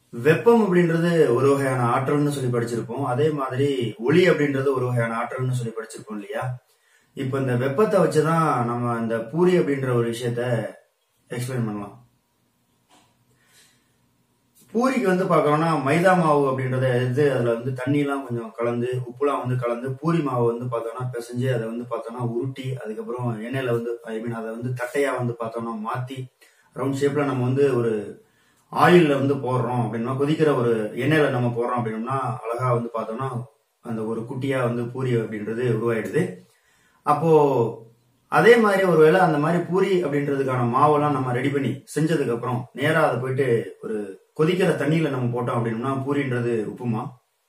வெப்பம் அப்படின்றது ஒரு வகையான ஆற்றல்னு சொல்லி படிச்சிருப்போம் அதே மாதிரி ஒளி அப்படின்றது ஒரு வகையான ஆற்றல்னு சொல்லி படிச்சிருப்போம் இல்லையா இப்ப இந்த வெப்பத்தை வச்சுதான் நம்ம இந்த பூரி அப்படின்ற ஒரு விஷயத்த எக்ஸ்பிளைன் பண்ணலாம் பூரிக்கு வந்து பார்க்கறோம்னா மைதா மாவு அப்படின்றத எடுத்து அதுல வந்து தண்ணிலாம் கொஞ்சம் கலந்து உப்புலாம் வந்து கலந்து பூரி மாவு வந்து பார்த்தோம்னா பிசைஞ்சு அதை வந்து பார்த்தோம்னா உருட்டி அதுக்கப்புறம் எண்ணெயில வந்து ஐ மீன் அதை வந்து தட்டையா வந்து பார்த்தோம்னா மாத்தி ரவுண்ட் ஷேப்ல நம்ம வந்து ஒரு ஆயில்ல வந்து போடுறோம் அப்படின்னா கொதிக்கிற ஒரு எண்ணெயில நம்ம போடுறோம் அப்படின்னோம்னா அழகா வந்து பார்த்தோம்னா அந்த ஒரு குட்டியா வந்து பூரி அப்படின்றது உருவாயிடுது அப்போ அதே மாதிரி ஒருவேளை அந்த மாதிரி பூரி அப்படின்றதுக்கான மாவெல்லாம் நம்ம ரெடி பண்ணி செஞ்சதுக்கு அப்புறம் நேரா அதை போயிட்டு ஒரு கொதிக்கிற தண்ணியில நம்ம போட்டோம் அப்படின்னா பூரின்றது உப்புமா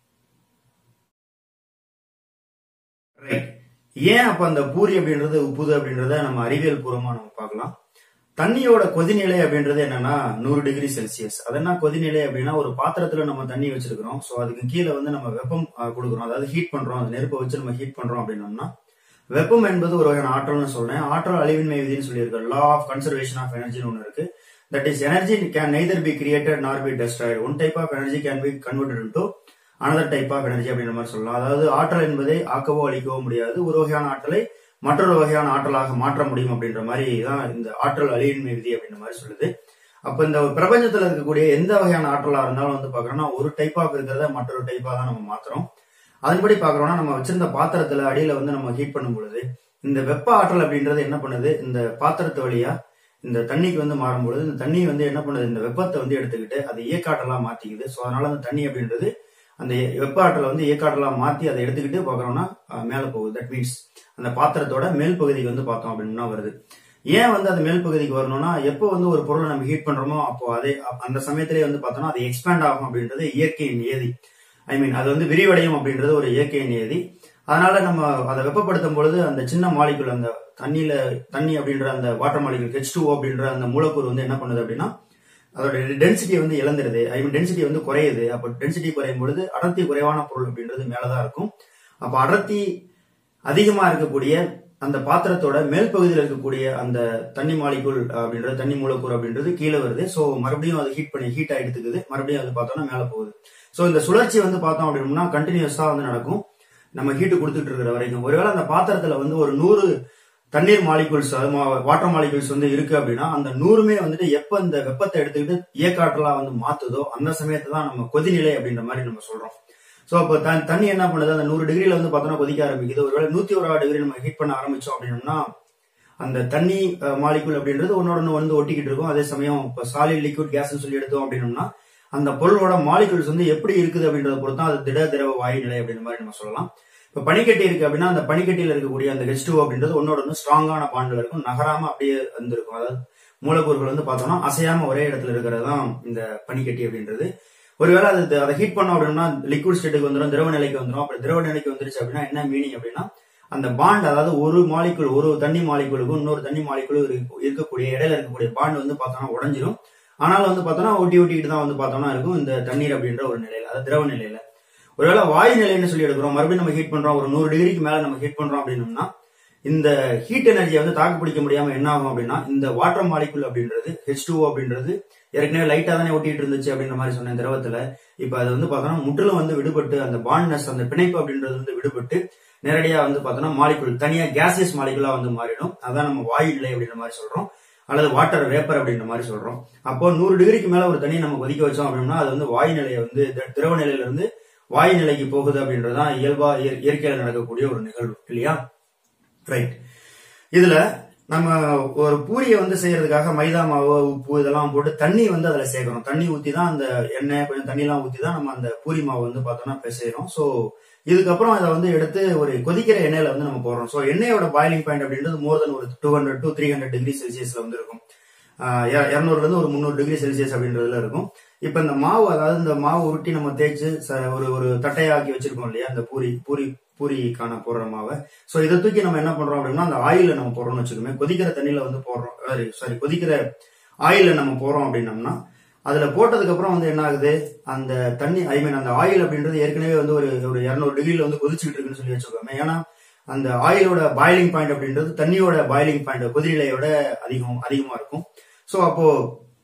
Right. ஏன் அப்ப அந்த பூரி அப்படின்றது உப்புது அப்படின்றத நம்ம அறிவியல் பூர்வமா நம்ம பார்க்கலாம் தண்ணியோட கொதிநிலை அப்படின்றது என்னன்னா நூறு டிகிரி செல்சியஸ் அது என்ன கொதிநிலை அப்படின்னா ஒரு பாத்திரத்துல நம்ம தண்ணி வச்சிருக்கிறோம் சோ அதுக்கு கீழே வந்து நம்ம வெப்பம் அஹ், கொடுக்குறோம் அதாவது ஹீட் பண்றோம் அந்த நெருப்பை வச்சு நம்ம ஹீட் பண்றோம் அப்படின்னோம்னா வெப்பம் என்பது ஒரு வகையான ஆற்றல்னு சொல்றேன் ஆற்றல் அழிவின்மை விதின்னு சொல்லியிருக்கு லா ஆஃப் கன்சர்வேஷன் ஆஃப் எனர்ஜின்னு ஒன்று இருக்கு that is energy can neither be created nor be destroyed one type of energy can be converted into another type of energy அப்படின்ற மாதிரி சொல்லலாம் அதாவது ஆற்றல் என்பதை ஆக்கவோ அழிக்கவோ முடியாது ஒரு வகையான ஆற்றலை மற்றொரு வகையான ஆற்றலாக மாற்ற முடியும் அப்படின்ற மாதிரி தான் இந்த ஆற்றல் அழிவின்மை விதி அப்படின்ற மாதிரி சொல்லுது அப்ப இந்த பிரபஞ்சத்துல இருக்கக்கூடிய எந்த வகையான ஆற்றலா இருந்தாலும் வந்து பாக்குறோம்னா ஒரு டைப் ஆஃப் இருக்கிறத மற்றொரு டைப்பா தான் நம்ம மாத்துறோம் அதன்படி பாக்குறோம்னா நம்ம வச்சிருந்த பாத்திரத்துல அடியில வந்து நம்ம ஹீட் பண்ணும் பொழுது இந்த வெப்ப ஆற்றல் அப்படின்றது என்ன பண்ணுது இந்த பாத்திரத்து வழியா இந்த தண்ணிக்கு வந்து மாறும்பொழுது இந்த தண்ணி வந்து என்ன பண்ணுது இந்த வெப்பத்தை வந்து எடுத்துக்கிட்டு அது இயக்காற்றலா மாத்திக்குது ஸோ அதனால அந்த தண்ணி அப்படின்றது அந்த வெப்ப ஆற்றலை வந்து இயக்காற்றலா மாத்தி அதை எடுத்துக்கிட்டு பாக்குறோம்னா அஹ், மேல போகுது தட் மீன்ஸ் அந்த பாத்திரத்தோட மேல் பகுதிக்கு வந்து பார்த்தோம் அப்படின்னா வருது ஏன் வந்து அது மேல் பகுதிக்கு வரணும்னா எப்போ வந்து ஒரு பொருளை நம்ம ஹீட் பண்றோமோ அப்போ அதே அப்ப அந்த சமயத்திலே வந்து பார்த்தோம்னா அது எக்ஸ்பேண்ட் ஆகும் அப்படின்றது இயற்கையின் நியதி ஐ மீன் அது வந்து விரிவடையும் அப்படின்றது ஒரு இயற்கையின் நியதி அதனால நம்ம அதை வெப்பப்படுத்தும் பொழுது அந்த சின்ன மாலிகுல் அந்த தண்ணியில தண்ணி அப்படின்ற அந்த வாட்டர் மாலிகுல் ஹெச் டூ அப்படின்ற அந்த மூலக்கூறு வந்து என்ன பண்ணுது அப்படின்னா அதோட டென்சிட்டி வந்து இழந்துருது ஐ மீன் டென்சிட்டி வந்து குறையுது அப்போ டென்சிட்டி குறையும் பொழுது அடர்த்தி குறைவான பொருள் அப்படின்றது மேலதான் இருக்கும் அப்ப அடர்த்தி அதிகமா இருக்கக்கூடிய அந்த பாத்திரத்தோட மேல் பகுதியில் இருக்கக்கூடிய அந்த தண்ணி மாலிகுல் அப்படின்றது தண்ணி மூலக்கூறு அப்படின்றது கீழே வருது ஸோ மறுபடியும் அது ஹீட் பண்ணி ஹீட் ஆகிடுத்துக்குது மறுபடியும் அது பார்த்தோம்னா மேலே போகுது ஸோ இந்த சுழற்சி வந்து பார்த்தோம் அப்படின்னா கண்டினியூஸா வந்து நடக்கும் நம்ம ஹீட்டு கொடுத்துட்டு இருக்கிற வரைக்கும் ஒருவேளை அந்த பாத்திரத்துல வந்து ஒரு நூறு தண்ணீர் மாலிகுல்ஸ் வாட்டர் மாலிகுல்ஸ் வந்து இருக்கு அப்படின்னா அந்த நூறுமே வந்துட்டு எப்ப இந்த வெப்பத்தை எடுத்துக்கிட்டு இயக்காற்றலா வந்து மாத்துதோ அந்த சமயத்தை தான் நம்ம கொதிநிலை அப்படின்ற மாதிரி நம்ம சொல்றோம் சோ அப்போ த- தண்ணி என்ன பண்ணுது அந்த நூறு டிகிரில வந்து பார்த்தோம்னா கொதிக்க ஆரம்பிக்குது ஒருவேளை நூத்தி ஒரு டிகிரி நம்ம ஹீட் பண்ண ஆரம்பிச்சோம் அப்படின்னோம்னா அந்த தண்ணி மாலிகுல் அப்படின்றது ஒன்னோட ஒன்று வந்து ஒட்டிக்கிட்டு இருக்கும் அதே சமயம் இப்போ சாலிட் லிக்விட் கேஸ்னு சொல்லி எடுத்தோம் அப்படின்னோம்னா அந்த பொருளோட மாலிகுல்ஸ் வந்து எப்படி இருக்குது அப்படின்றத பொறுத்து தான் அது திட திரவ வாயு நிலை அப்படின்ற மாதிரி நம்ம சொல்லலாம் இப்போ பனிக்கட்டி இருக்கு அப்படின்னா அந்த பனிக்கட்டியில இருக்கக்கூடிய அந்த ஹெச் டூ அப்படின்றது ஒன்னோட ஒன்று ஸ்ட்ராங்கான பாண்டில் இருக்கும் நகராம அப்படியே வந்திருக்கும் அதாவது மூலக்கூறுகள் வந்து பார்த்தோம்னா அசையாம ஒரே இடத்துல இருக்கிறது தான் இந்த பனிக்கட்டி அப்படின்றது ஒருவேளை அது அதை ஹீட் பண்ணோம் அப்படின்னா லிக்விட் ஸ்டேட்டுக்கு வந்துடும் திரவ நிலைக்கு வந்துடும் அப்படி திரவ நிலைக்கு வந்துருச்சு அப்படின்னா என்ன மீனிங் அப்படின்னா அந்த பாண்ட் அதாவது ஒரு மாலிகுல் ஒரு தண்ணி மாலிகுலுக்கும் இன்னொரு தண்ணி மாலிகுலும் இருக்கக்கூடிய இடையில இருக்கக்கூடிய பாண்ட் வந்து பார்த்தோம்னா உடஞ்சிரும் ஆனாலும் வந்து பார்த்தோம்னா ஒட்டி ஒட்டிக்கிட்டு தான் வந்து பார்த்தோம்னா இருக்கும் இந்த தண்ணீர் அப்படின்ற ஒரு நிலையில அதாவது திரவ நிலையில ஒருவேளை வாயு நிலைன்னு சொல்லி எடுக்கிறோம் மறுபடியும் நம்ம ஹீட் பண்றோம் ஒரு நூறு டிகிரிக்கு மேல நம்ம ஹீட் பண்றோம் அப்படின்னோம்னா இந்த ஹீட் எனர்ஜியை வந்து தாக்கு பிடிக்க முடியாம என்ன ஆகும் அப்படின்னா இந்த வாட்டர் மாலிகுல் அப்படின்றது ஹெச் டூ அப்படின்றது ஏற்கனவே லைட்டா தானே ஒட்டிட்டு இருந்துச்சு அப்படின்ற மாதிரி சொன்னேன் திரவத்துல இப்ப அது வந்து பார்த்தோம்னா முற்றிலும் வந்து விடுபட்டு அந்த பாண்ட்னஸ் அந்த பிணைப்பு அப்படின்றது வந்து விடுபட்டு நேரடியா வந்து பார்த்தோம்னா மாலிகுல் தனியா கேசியஸ் மாலிகுலா வந்து மாறிடும் அதான் நம்ம வாயு நிலை அப்படின்ற மாதிரி சொல்றோம் அல்லது வாட்டர் வேப்பர் அப்படின்ற மாதிரி சொல்றோம் அப்போ நூறு டிகிரிக்கு மேல ஒரு தண்ணி நம்ம கொதிக்க வச்சோம் அப்படின்னா அது வந்து வாயு நிலையை வந்து தி- திரவ நிலையில இருந்து வாயு நிலைக்கு போகுது அப்படின்றதுதான் இயல்பா இய- இயற்கையில நடக்கக்கூடிய ஒரு நிகழ்வு இல்லையா ரைட் இதுல நம்ம ஒரு பூரியை வந்து செய்யறதுக்காக மைதா மாவு உப்பு இதெல்லாம் போட்டு தண்ணி வந்து அதுல சேர்க்கணும் தண்ணி ஊத்தி தான் அந்த எண்ணெய் கொஞ்சம் தண்ணி எல்லாம் ஊத்தி தான் நம்ம அந்த பூரி மாவு வந்து பார்த்தோம்னா பிசைறோம் ஸோ இதுக்கப்புறம் அதை வந்து எடுத்து ஒரு கொதிக்கிற எண்ணெயில வந்து நம்ம போடுறோம் ஸோ எண்ணெயோட பாயிலிங் பாயிண்ட் அப்படின்றது மோர் தென் ஒரு two hundred to three hundred degree செல்சியஸ்ல வந்து இருக்கும் இரநூறுல இருந்து ஒரு முந்நூறு டிகிரி செல்சியஸ் அப்படின்றதுல இருக்கும் இப்ப இந்த மாவு அதாவது இந்த மாவு உருட்டி நம்ம தேய்ச்சு ச- ஒரு ஒரு தட்டையாக்கி வச்சிருக்கோம் இல்லையா அந்த பூரி பூரி பூரிக்கான போடுற மாவை சோ இதை தூக்கி நம்ம என்ன பண்றோம் அப்படின்னா அந்த ஆயில நம்ம போடுறோம்னு வச்சுக்கோமே கொதிக்கிற தண்ணியில வந்து போடுறோம் சாரி கொதிக்கிற ஆயில நம்ம போறோம் அப்படின்னம்னா அதுல போட்டதுக்கு அப்புறம் வந்து என்ன ஆகுது அந்த தண்ணி ஐ மீன் அந்த ஆயில் அப்படின்றது ஏற்கனவே வந்து ஒரு ஒரு இருநூறு டிகிரில வந்து கொதிச்சுட்டு இருக்குன்னு சொல்லி வச்சுக்கோமே ஏன்னா அந்த ஆயிலோட பாயிலிங் பாயிண்ட் அப்படின்றது தண்ணியோட பாயிலிங் பாயிண்ட் கொதிநிலையோட அதிகம் அதிகமா இருக்கும் சோ அப்போ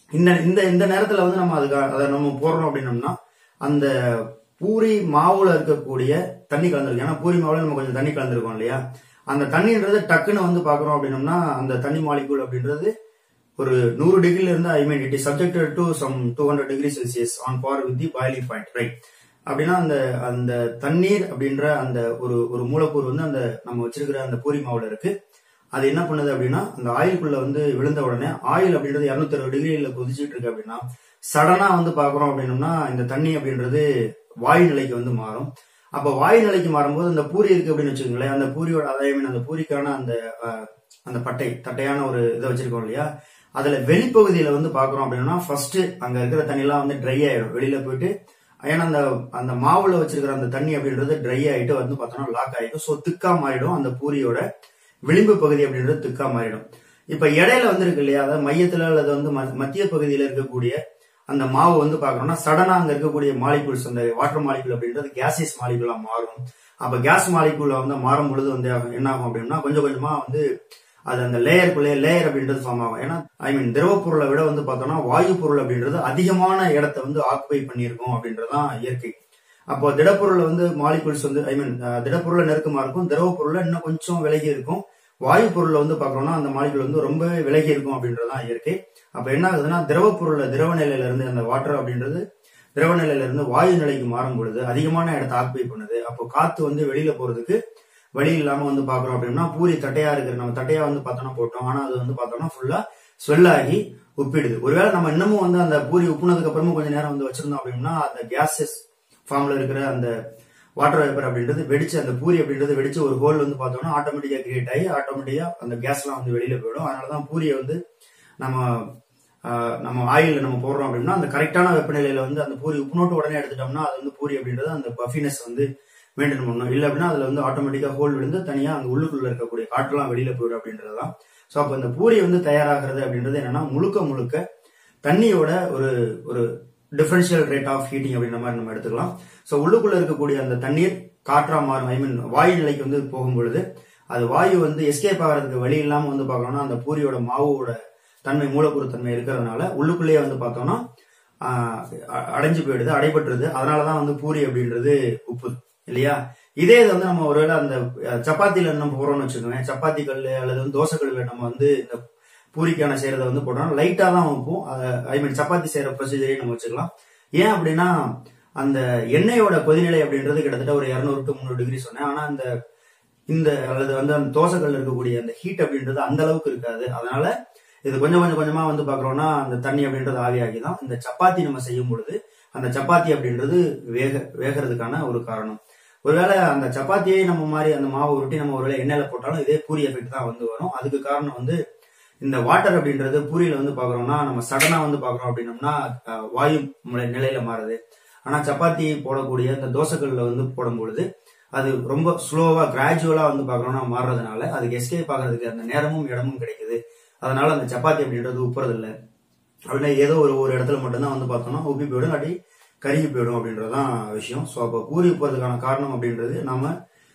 இந்த இந்த இந்த நேரத்துல வந்து நம்ம அதுக்கு அதை நம்ம போடுறோம் அப்படின்னம்னா அந்த பூரி மாவுல இருக்கக்கூடிய தண்ணி கலந்துருக்கு ஏன்னா பூரி மாவுல நம்ம கொஞ்சம் தண்ணி கலந்துருக்கோம் இல்லையா அந்த தண்ணின்றது டக்குன்னு வந்து பாக்குறோம் அப்படின்னம்னா அந்த தண்ணி மாலிகூல் அப்படின்றது ஒரு நூறு டிகிரில இருந்து I mean it is subjected to some two hundred degree Celsius on par with the boiling point right அப்படின்னா அந்த அந்த தண்ணீர் அப்படின்ற அந்த ஒரு ஒரு மூலக்கூறு வந்து அந்த நம்ம வச்சிருக்கிற அந்த பூரி மாவுல இருக்கு அது என்ன பண்ணுது அப்படின்னா அந்த ஆயிலுக்குள்ள வந்து விழுந்த உடனே ஆயில் அப்படின்றது இருநூத்தி அறுபது டிகிரியில கொதிச்சுட்டு இருக்கு அப்படின்னா சடனா வந்து பாக்குறோம் அப்படின்னம்னா இந்த தண்ணி அப்படின்றது வாயு நிலைக்கு வந்து மாறும் அப்ப வாயு நிலைக்கு மாறும்போது அந்த பூரி இருக்கு அப்படின்னு வச்சுக்கோங்களேன் அந்த பூரியோட அதே மீன் அந்த பூரிக்கான அந்த அஹ், அந்த பட்டை தட்டையான ஒரு இதை வச்சிருக்கோம் இல்லையா அதுல வெளிப்பகுதியில வந்து பாக்குறோம் அப்படின்னா ஃபர்ஸ்ட் அங்க இருக்கிற தண்ணி எல்லாம் வந்து ட்ரை ஆயிடும் வெளியில போயிட்டு ஏன்னா அந்த அந்த மாவுல வச்சிருக்கிற அந்த தண்ணி அப்படின்றது ட்ரை ஆயிட்டு வந்து பார்த்தோம்னா லாக் ஆயிடும் ஸோ திக்கா மாறிடும் அந்த பூரியோட விளிம்பு பகுதி அப்படின்றது திக்கா மாறிடும் இப்ப இடையில வந்து இருக்கு இல்லையா அதாவது மையத்துல அல்லது வந்து ம- மத்திய பகுதியில இருக்கக்கூடிய அந்த மாவு வந்து பாக்குறோம்னா சடனா அங்க இருக்கக்கூடிய மாலிகூல்ஸ் அந்த வாட்டர் மாலிகூல் அப்படின்றது கேசியஸ் மாலிகூலா மாறும் அப்ப கேஸ் மாலிகூல்ல வந்து மாறும் பொழுது வந்து என்ன ஆகும் அப்படின்னா கொஞ்சம் கொஞ்சமா வந்து அது அந்த லேயருக்குள்ளே லேயர் அப்படின்றது ஃபார்ம் ஆகும் ஏன்னா ஐ மீன் திரவ பொருளை விட வந்து பார்த்தோம்னா வாயு பொருள் அப்படின்றது அதிகமான இடத்தை வந்து ஆக்குபை பண்ணியிருக்கும் அப்படின்றதுதான் இயற்கை அப்போ திடப்பொருள்ல வந்து மாலிகூல்ஸ் வந்து ஐ மீன் திடப்பொருளை நெருக்கமா இருக்கும் திரவ பொருள்ல இன்னும் கொஞ்சம் விலகி இருக்கும் வாயு பொருள்ல வந்து பாக்குறோம்னா அந்த மாலிகூல் வந்து ரொம்ப விலகி இருக்கும் அப்படின்றதுதான் இயற்கை அப்ப என்ன ஆகுதுன்னா திரவ பொருள்ல திரவ நிலையில இருந்து அந்த வாட்டர் அப்படின்றது திரவ நிலையில இருந்து வாயு நிலைக்கு மாறும் பொழுது அதிகமான இடத்தை ஆக்குபை பண்ணுது அப்போ காத்து வந்து வெளியில போறதுக்கு வழி இல்லாம வந்து பாக்குறோம் அப்படின்னா பூரி தட்டையா இருக்கிற நம்ம தட்டையா வந்து பார்த்தோம்னா போட்டோம் ஆனா அது வந்து பார்த்தோம்னா ஃபுல்லா ஸ்வெல்லாகி உப்பிடுது ஒருவேளை நம்ம இன்னமும் வந்து அந்த பூரி உப்புனதுக்கு அப்புறமும் கொஞ்ச நேரம் வந்து வச்சிருந்தோம் அப்படின்னா அந்த கேசஸ் ஃபார்ம்ல இருக்கிற அந்த வாட்டர் வேப்பர் அப்படின்றது வெடிச்சு அந்த பூரி அப்படின்றது வெடிச்சு ஒரு ஹோல் வந்து பார்த்தோம்னா ஆட்டோமேட்டிக்கா கிரியேட் ஆகி ஆட்டோமேட்டிக்கா அந்த கேஸ்லாம் வந்து வெளியில போயிடும் அதனாலதான் பூரியை வந்து நம்ம ஆஹ், நம்ம ஆயில் நம்ம போடுறோம் அப்படின்னா அந்த கரெக்டான வெப்பநிலையில வந்து அந்த பூரி உப்பு நோட்டு உடனே எடுத்துட்டோம்னா அது வந்து பூரி அப்படின்றது அந்த பஃபினஸ் வந்து மெயின்டைன் பண்ணணும் இல்ல அப்படின்னா அதுல வந்து ஆட்டோமேட்டிக்கா ஹோல் விழுந்து தனியா அந்த உள்ளுக்குள்ள இருக்கக்கூடிய காற்றெல்லாம் வெளியில போயிடும் அப்படின்றதுதான் சோ அப்ப இந்த பூரி வந்து தயாராகிறது அப்படின்றது என்னன்னா முழுக்க முழுக்க தண்ணியோட ஒரு ஒரு டிஃபரன்ஷியல் ரேட் ஆஃப் ஹீட்டிங் அப்படின்ற மாதிரி நம்ம எடுத்துக்கலாம் சோ உள்ளுக்குள்ள இருக்கக்கூடிய அந்த தண்ணீர் காற்றா மாறும் ஐ மீன் வாயு நிலைக்கு வந்து போகும்பொழுது அது வாயு வந்து எஸ்கேப் ஆகிறதுக்கு வழி இல்லாம வந்து பார்க்கணும்னா அந்த பூரியோட மாவோட தன்மை மூலக்கூறு தன்மை இருக்கிறதுனால உள்ளுக்குள்ளேயே வந்து பார்த்தோம்னா ஆஹ், அ- அடைஞ்சு போயிடுது அடைபட்டுருது அதனாலதான் வந்து பூரி அப்படின்றது உப்பு இல்லையா இதே இது வந்து நம்ம ஒருவேளை அந்த அஹ், சப்பாத்தில நம்ம போறோம்னு வச்சுக்கோங்க சப்பாத்தி கல்லு அல்லது வந்து தோசை கல்லுல நம்ம வந்து இந்த பூரிக்கான செய்யறத வந்து போட்டோம்னா லைட்டா தான் வைப்போம் ஐ மீன் சப்பாத்தி செய்யற ப்ரொசீஜரையும் நம்ம வச்சுக்கலாம் ஏன் அப்படின்னா அந்த எண்ணெயோட கொதிநிலை அப்படின்றது கிட்டத்தட்ட ஒரு இருநூறு டு முந்நூறு டிகிரி சொன்னேன் ஆனா அந்த இந்த அல்லது வந்து அந்த தோசைகள்ல இருக்கக்கூடிய அந்த ஹீட் அப்படின்றது அந்த அளவுக்கு இருக்காது அதனால இது கொஞ்சம் கொஞ்சம் கொஞ்சமா வந்து பாக்குறோம்னா அந்த தண்ணி அப்படின்றது ஆவியாகி தான் இந்த சப்பாத்தி நம்ம செய்யும் பொழுது அந்த சப்பாத்தி அப்படின்றது வேக வேகிறதுக்கான ஒரு காரணம் ஒருவேளை அந்த சப்பாத்தியை நம்ம மாதிரி அந்த மாவு உருட்டி நம்ம ஒருவேளை எண்ணெயில போட்டாலும் இதே பூரி எஃபெக்ட் தான் வந்து வரும் அதுக்கு காரணம் வந்து இந்த வாட்டர் அப்படின்றது பூரியில வந்து பாக்குறோம்னா நம்ம சடனா வந்து பாக்குறோம் அப்படின்னம்னா அஹ், வாயு முறை- நிலையில மாறுது ஆனா சப்பாத்தி போடக்கூடிய இந்த தோசைகள்ல வந்து போடும் பொழுது அது ரொம்ப ஸ்லோவா கிராஜுவலா வந்து பாக்குறோம்னா மாறுறதுனால அதுக்கு எஸ்கேப் ஆகிறதுக்கு அந்த நேரமும் இடமும் கிடைக்குது அதனால அந்த சப்பாத்தி அப்படின்றது உப்புறது இல்ல அப்படின்னா ஏதோ ஒரு ஒரு இடத்துல மட்டும்தான் வந்து பார்த்தோம்னா உப்பி போயிடும் இல்லாட்டி கருகி போயிடும் அப்படின்றதுதான் விஷயம் ஸோ அப்போ ஊறி போறதுக்கான காரணம் அப்படின்றது நாம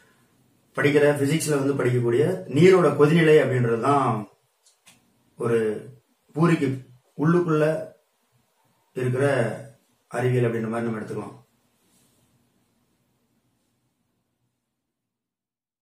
படிக்கிற பிசிக்ஸ்ல வந்து படிக்கக்கூடிய நீரோட கொதிநிலை அப்படின்றது தான் ஒரு பூரிக்கு உள்ளுக்குள்ள இருக்கிற அறிவியல் அப்படின்ற மாதிரி நம்ம எடுத்துக்கலாம்